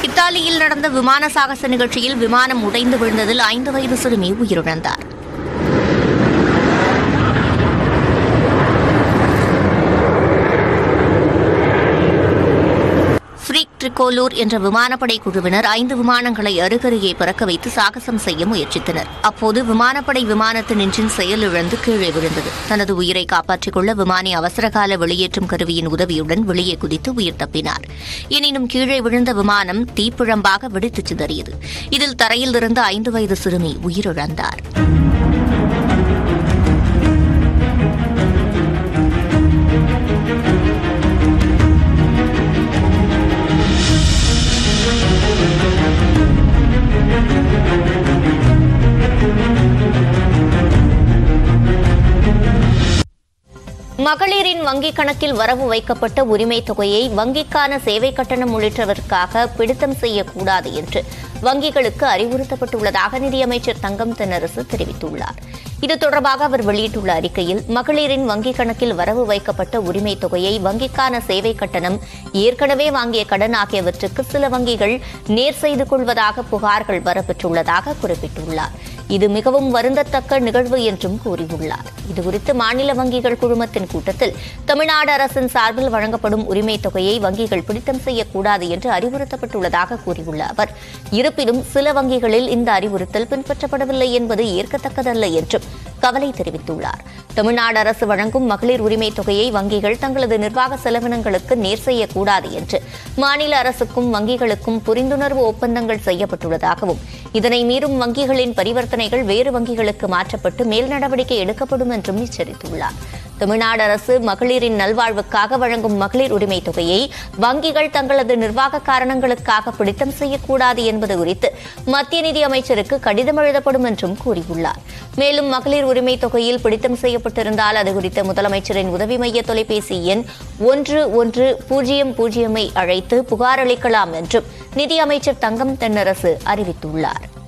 இத்தாலியில் நடந்த விமான சாகச நிகழ்ச்சியில் விமானம் உடைந்து விழுந்ததில் ஐந்து வயது சிறுமி உயிரிழந்தார் ஃப்ரீக் ட்ரிகோலூர் என்ற விமானப்படை குழுவினர் ஐந்து விமானங்களை அருகருகே பறக்க வைத்து சாகசம் செய்ய முயற்சித்தனர் அப்போது விமானப்படை விமானத்தின் என்ஜின் செயலிழந்து கீழே விழுந்தது தனது உயிரை காப்பாற்றிக் கொள்ள விமானி அவசரகால வெளியேற்றும் கருவியின் உதவியுடன் வெளியே குதித்து உயிர் தப்பினார் எனினும் கீழே விழுந்த விமானம் தீப்பிழம்பாக வெடித்துச் சிதறியது இதில் தரையில் இருந்த ஐந்து வயது சிறுமி உயிரிழந்தார் மகளிரின் வங்கிக் கணக்கில் வரவு வைக்கப்பட்ட உரிமைத் தொகையை வங்கிக்கான சேவை கட்டணம் உள்ளிட்டவற்றுக்காக பிடித்தம் செய்யக்கூடாது என்று வங்கிகளுக்கு அறிவுறுத்தப்பட்டுள்ளதாக நிதியமைச்சர் தங்கம் தென்னரசு தெரிவித்துள்ளார் இது தொடர்பாக அவர் வெளியிட்டுள்ள அறிக்கையில் மகளிரின் வங்கிக் கணக்கில் வரவு வைக்கப்பட்ட உரிமைத் தொகையை வங்கிக்கான சேவை கட்டணம் ஏற்கனவே வாங்கிய கடன் ஆகியவற்றுக்கு சில வங்கிகள் நேர் செய்து கொள்வதாக புகார்கள் வரப்பெற்றுள்ளதாக குறிப்பிட்டுள்ளார் இது மிகவும் வருந்தத்தக்க நிகழ்வு என்றும் கூறியுள்ளார் இதுகுறித்து மாநில வங்கிகள் குழுமத்தின் கூட்டத்தில் தமிழ்நாடு அரசின் சார்பில் வழங்கப்படும் உரிமைத் தொகையை வங்கிகள் பிடித்தம் செய்யக்கூடாது என்று அறிவுறுத்தப்பட்டுள்ளதாக கூறியுள்ள அவர் இருப்பினும் சில வங்கிகளில் இந்த அறிவுறுத்தல் பின்பற்றப்படவில்லை என்பது ஏற்கத்தக்கதல்ல என்றும் கவலை தெரிவித்துள்ளார் தமிழ்நாடு அரசு வழங்கும் மகளிர் உரிமைத் தொகையை வங்கிகள் தங்களது நிர்வாக செலவினங்களுக்கு நேர் செய்யக்கூடாது என்று மாநில அரசுக்கும் வங்கிகளுக்கும் புரிந்துணர்வு ஒப்பந்தங்கள் செய்யப்பட்டுள்ளதாகவும் இதனை மீறும் வங்கிகளின் பரிவர்த்தனைகள் வேறு வங்கிகளுக்கு மாற்றப்பட்டு மேல் நடவடிக்கை எடுக்கப்படும் என்றும் எச்சரித்துள்ளார் தமிழ்நாடு அரசு மகளிரின் நல்வாழ்வுக்காக வழங்கும் மகளிர் உரிமைத் தொகையை வங்கிகள் தங்களது நிர்வாக காரணங்களுக்காக பிடித்தம் செய்யக்கூடாது என்பது குறித்து மத்திய நிதி அமைச்சருக்கு கடிதம் எழுதப்படும் என்றும் கூறியுள்ளார் மேலும் மகளிர் உரிமைத் தொகையில் பிடித்தம் செய்யப்பட்டிருந்தால் அது குறித்த முதலமைச்சரின் உதவி மைய தொலைபேசி எண் ஒன்று ஒன்று பூஜ்ஜியம் பூஜ்ஜியமை அழைத்து புகார் அளிக்கலாம் என்றும் நிதியமைச்சர் தங்கம் தென்னரசு அறிவித்துள்ளார்